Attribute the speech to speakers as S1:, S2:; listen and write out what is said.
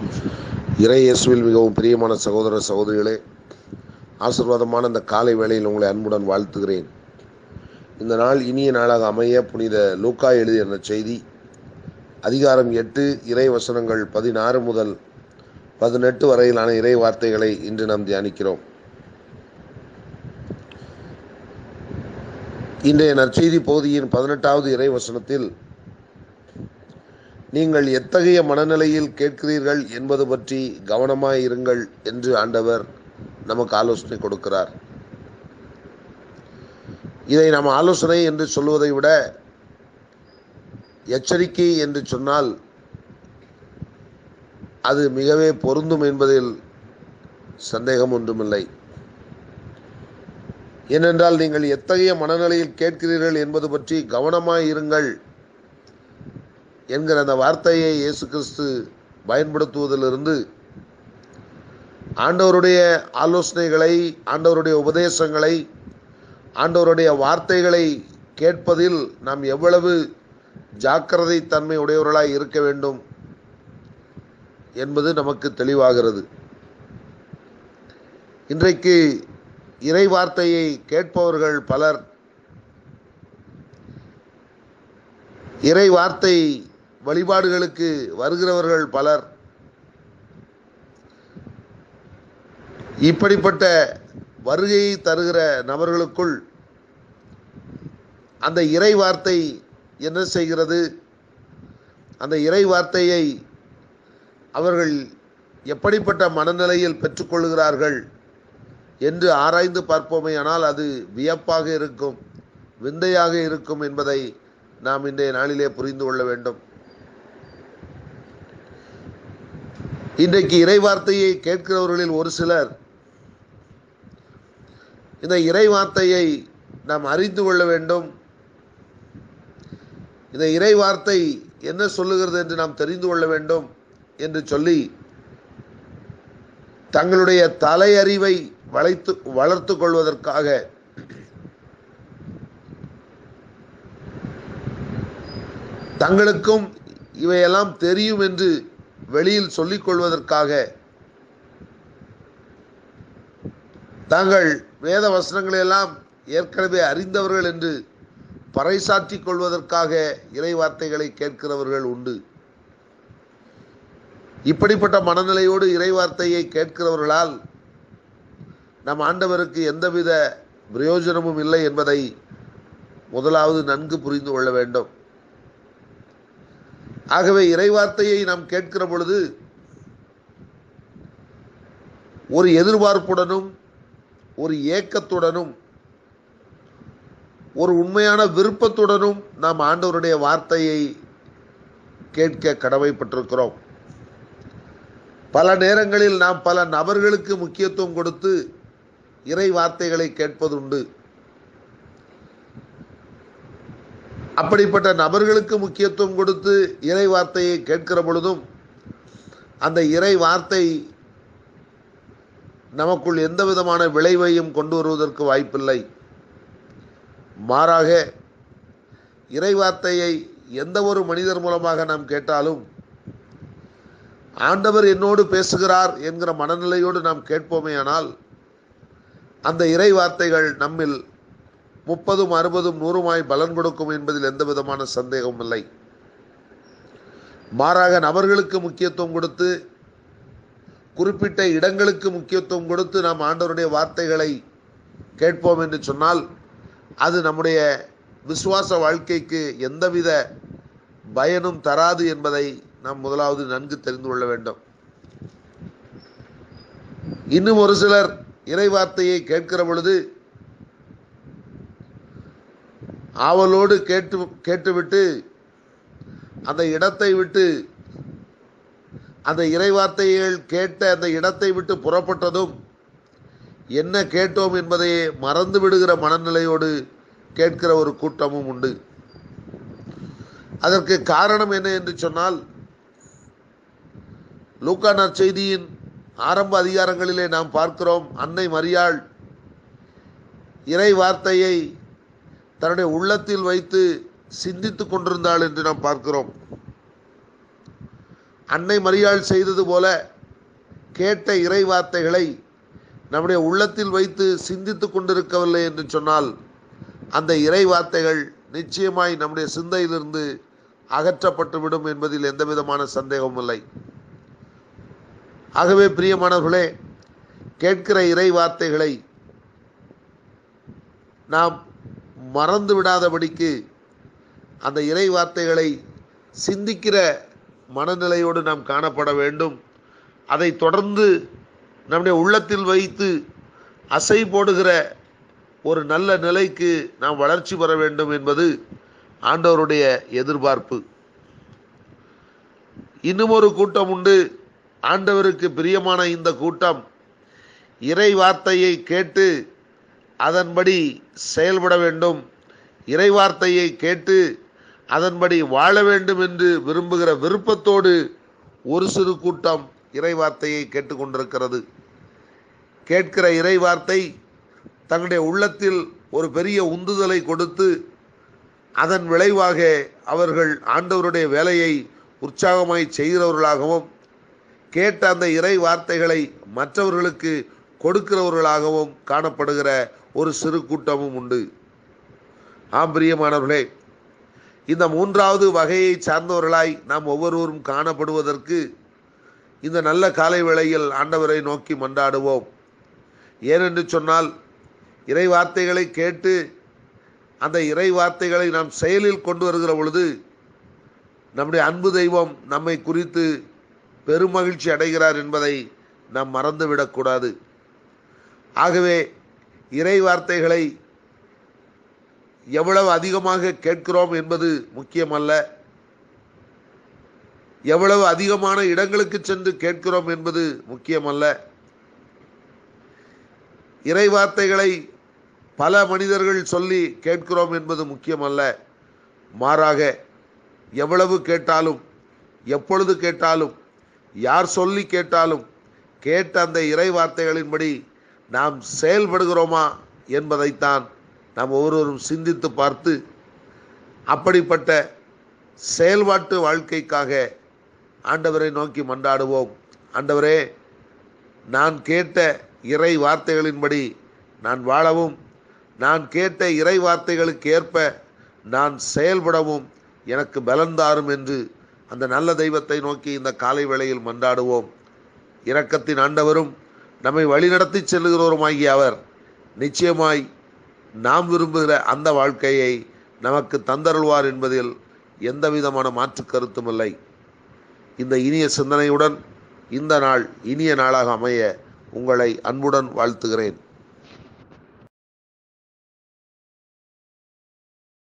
S1: இறை இயேசுவில் மிகவும் பிரியமான சகோதர சகோதரிகளே ஆசீர்வாதமான இந்த காலை வேளையில் உங்களை அன்புடன் வாழ்த்துகிறேன் இந்த நாள் இனிய நாளாக அமைய புனித லூக்கா எழுதிய அந்த செய்தி அதிகாரம் எட்டு இறை வசனங்கள் பதினாறு முதல் பதினெட்டு வரையிலான இறை வார்த்தைகளை இன்று நாம் தியானிக்கிறோம் இன்றைய நற்செய்தி பகுதியின் பதினெட்டாவது இறை வசனத்தில் நீங்கள் எத்தகைய மனநிலையில் கேட்கிறீர்கள் என்பது பற்றி கவனமாய் இருங்கள் என்று ஆண்டவர் நமக்கு ஆலோசனை கொடுக்கிறார் இதை நாம் ஆலோசனை என்று சொல்வதை விட எச்சரிக்கை என்று சொன்னால் அது மிகவே பொருந்தும் என்பதில் சந்தேகம் ஒன்றுமில்லை ஏனென்றால் நீங்கள் எத்தகைய மனநிலையில் கேட்கிறீர்கள் என்பது பற்றி கவனமாய் இருங்கள் என்கிற அந்த வார்த்தையை இயேசு கிறிஸ்து பயன்படுத்துவதிலிருந்து ஆண்டவருடைய ஆலோசனைகளை ஆண்டவருடைய உபதேசங்களை ஆண்டவருடைய வார்த்தைகளை கேட்பதில் நாம் எவ்வளவு ஜாக்கிரதை தன்மை உடையவர்களாய் இருக்க வேண்டும் என்பது நமக்கு தெளிவாகிறது இன்றைக்கு இறை வார்த்தையை கேட்பவர்கள் பலர் இறை வார்த்தை வழிபாடுகளுக்கு வருகிறவர்கள் பலர் இப்படிப்பட்ட வருகையை தருகிற நபர்களுக்குள் அந்த இறை வார்த்தை என்ன செய்கிறது அந்த இறை வார்த்தையை அவர்கள் எப்படிப்பட்ட மனநிலையில் பெற்றுக்கொள்கிறார்கள் என்று ஆராய்ந்து பார்ப்போமேயானால் அது வியப்பாக இருக்கும் விந்தையாக இருக்கும் என்பதை நாம் இன்றைய நாளிலே புரிந்து கொள்ள வேண்டும் இன்றைக்கு இறை வார்த்தையை கேட்கிறவர்களில் ஒரு சிலர் இந்த இறை வார்த்தையை நாம் அறிந்து கொள்ள வேண்டும் இந்த இறை வார்த்தை என்ன சொல்லுகிறது என்று நாம் தெரிந்து கொள்ள வேண்டும் என்று சொல்லி தங்களுடைய தலையறிவை வளைத்து வளர்த்து கொள்வதற்காக தங்களுக்கும் இவையெல்லாம் தெரியும் என்று வெளியில் சொல்லிக் கொள்வதற்காக தாங்கள் வேத வசனங்களையெல்லாம் ஏற்கனவே அறிந்தவர்கள் என்று பறைசாற்றிக் கொள்வதற்காக இறை வார்த்தைகளை கேட்கிறவர்கள் உண்டு இப்படிப்பட்ட மனநிலையோடு இறை வார்த்தையை கேட்கிறவர்களால் நம் ஆண்டவருக்கு எந்தவித பிரயோஜனமும் இல்லை என்பதை முதலாவது நன்கு புரிந்து கொள்ள வேண்டும் ஆகவே இறைவார்த்தையை நாம் கேட்கிற பொழுது ஒரு எதிர்பார்ப்புடனும் ஒரு ஏக்கத்துடனும் ஒரு உண்மையான விருப்பத்துடனும் நாம் ஆண்டவருடைய வார்த்தையை கேட்க கடமைப்பட்டிருக்கிறோம் பல நேரங்களில் நாம் பல நபர்களுக்கு முக்கியத்துவம் கொடுத்து இறை வார்த்தைகளை கேட்பதுண்டு அப்படிப்பட்ட நபர்களுக்கு முக்கியத்துவம் கொடுத்து இறை வார்த்தையை கேட்கிற பொழுதும் அந்த இறை வார்த்தை நமக்குள் எந்த விதமான விளைவையும் கொண்டு வருவதற்கு வாய்ப்பில்லை மாறாக இறை வார்த்தையை எந்த ஒரு மனிதர் மூலமாக நாம் கேட்டாலும் ஆண்டவர் என்னோடு பேசுகிறார் என்கிற மனநிலையோடு நாம் கேட்போமேயானால் அந்த இறை வார்த்தைகள் நம்மில் முப்பதும் அறுபதும் நூறுமாய் பலன் கொடுக்கும் என்பதில் எந்த விதமான சந்தேகமும் இல்லை மாறாக நபர்களுக்கு முக்கியத்துவம் கொடுத்து குறிப்பிட்ட இடங்களுக்கு முக்கியத்துவம் கொடுத்து நாம் ஆண்டவருடைய வார்த்தைகளை கேட்போம் என்று சொன்னால் அது நம்முடைய விசுவாச வாழ்க்கைக்கு எந்தவித பயனும் தராது என்பதை நாம் முதலாவது நன்கு தெரிந்து கொள்ள வேண்டும் இன்னும் ஒரு சிலர் இறை வார்த்தையை கேட்கிற பொழுது ஆவலோடு கேட்டு கேட்டுவிட்டு அந்த இடத்தை விட்டு அந்த இறைவார்த்தைகள் கேட்ட அந்த இடத்தை விட்டு புறப்பட்டதும் என்ன கேட்டோம் என்பதையே மறந்து விடுகிற மனநிலையோடு கேட்கிற ஒரு கூட்டமும் உண்டு அதற்கு காரணம் என்ன என்று சொன்னால் லூக்கா நற்செய்தியின் ஆரம்ப அதிகாரங்களிலே நாம் பார்க்கிறோம் அன்னை மரியாள் இறை வார்த்தையை தன்னுடைய உள்ளத்தில் வைத்து சிந்தித்துக் கொண்டிருந்தாள் என்று நாம் பார்க்கிறோம் அன்னை மரியாள் செய்தது போல கேட்ட இறை வார்த்தைகளை நம்முடைய உள்ளத்தில் வைத்து சிந்தித்து கொண்டிருக்கவில்லை என்று சொன்னால் அந்த இறை வார்த்தைகள் நிச்சயமாய் நம்முடைய சிந்தையிலிருந்து அகற்றப்பட்டுவிடும் என்பதில் எந்த விதமான சந்தேகமும் இல்லை ஆகவே பிரியமானவர்களே கேட்கிற இறை வார்த்தைகளை நாம் மறந்து விடாதபடிக்கு அந்த இறை வார்த்தைகளை சிந்திக்கிற மனநிலையோடு நாம் காணப்பட வேண்டும் அதை தொடர்ந்து நம்முடைய உள்ளத்தில் வைத்து அசை போடுகிற ஒரு நல்ல நிலைக்கு நாம் வளர்ச்சி பெற வேண்டும் என்பது ஆண்டவருடைய எதிர்பார்ப்பு இன்னும் ஒரு கூட்டம் உண்டு ஆண்டவருக்கு பிரியமான இந்த கூட்டம் இறை வார்த்தையை கேட்டு அதன்படி செயல்பட வேண்டும் இறை வார்த்தையை கேட்டு அதன்படி வாழ வேண்டும் என்று விரும்புகிற விருப்பத்தோடு ஒரு சிறு கூட்டம் இறை வார்த்தையை கேட்டுக்கொண்டிருக்கிறது கேட்கிற இறை வார்த்தை தங்களுடைய உள்ளத்தில் ஒரு பெரிய உந்துதலை கொடுத்து அதன் விளைவாக அவர்கள் ஆண்டவருடைய வேலையை உற்சாகமாய் செய்கிறவர்களாகவும் கேட்ட அந்த இறை வார்த்தைகளை மற்றவர்களுக்கு கொடுக்கிறவர்களாகவும் காணப்படுகிற ஒரு சிறு கூட்டமும் உண்டு ஆம் பிரியமானவர்களே இந்த மூன்றாவது வகையை சார்ந்தவர்களாய் நாம் ஒவ்வொருவரும் காணப்படுவதற்கு இந்த நல்ல காலை வேளையில் ஆண்டவரை நோக்கி மன்றாடுவோம் ஏனென்று சொன்னால் இறை வார்த்தைகளை கேட்டு அந்த இறை வார்த்தைகளை நாம் செயலில் கொண்டு வருகிற பொழுது நம்முடைய அன்பு தெய்வம் நம்மை குறித்து பெருமகிழ்ச்சி அடைகிறார் என்பதை நாம் மறந்துவிடக்கூடாது ஆகவே இறை வார்த்தைகளை எவ்வளவு அதிகமாக கேட்கிறோம் என்பது முக்கியமல்ல எவ்வளவு அதிகமான இடங்களுக்கு சென்று கேட்கிறோம் என்பது முக்கியமல்ல இறை வார்த்தைகளை பல மனிதர்கள் சொல்லி கேட்கிறோம் என்பது முக்கியமல்ல மாறாக எவ்வளவு கேட்டாலும் எப்பொழுது கேட்டாலும் யார் சொல்லி கேட்டாலும் கேட்ட அந்த இறை வார்த்தைகளின்படி நாம் செயல்படுகிறோமா என்பதைத்தான் நாம் ஒவ்வொருவரும் சிந்தித்து பார்த்து அப்படிப்பட்ட செயல்பாட்டு வாழ்க்கைக்காக ஆண்டவரை நோக்கி மன்றாடுவோம் ஆண்டவரே நான் கேட்ட இறை வார்த்தைகளின்படி நான் வாழவும் நான் கேட்ட இறை வார்த்தைகளுக்கு ஏற்ப நான் செயல்படவும் எனக்கு பலந்தாரும் என்று அந்த நல்ல தெய்வத்தை நோக்கி இந்த காலை வேளையில் மன்றாடுவோம் இரக்கத்தின் ஆண்டவரும் நம்மை வழிநடத்தி செல்லுகிறவருமாகிய அவர் நிச்சயமாய் நாம் விரும்புகிற அந்த வாழ்க்கையை நமக்கு தந்தருள்வார் என்பதில் எந்த விதமான மாற்று கருத்தும் இல்லை இந்த இனிய சிந்தனையுடன் இந்த நாள் இனிய நாளாக அமைய உங்களை அன்புடன் வாழ்த்துகிறேன்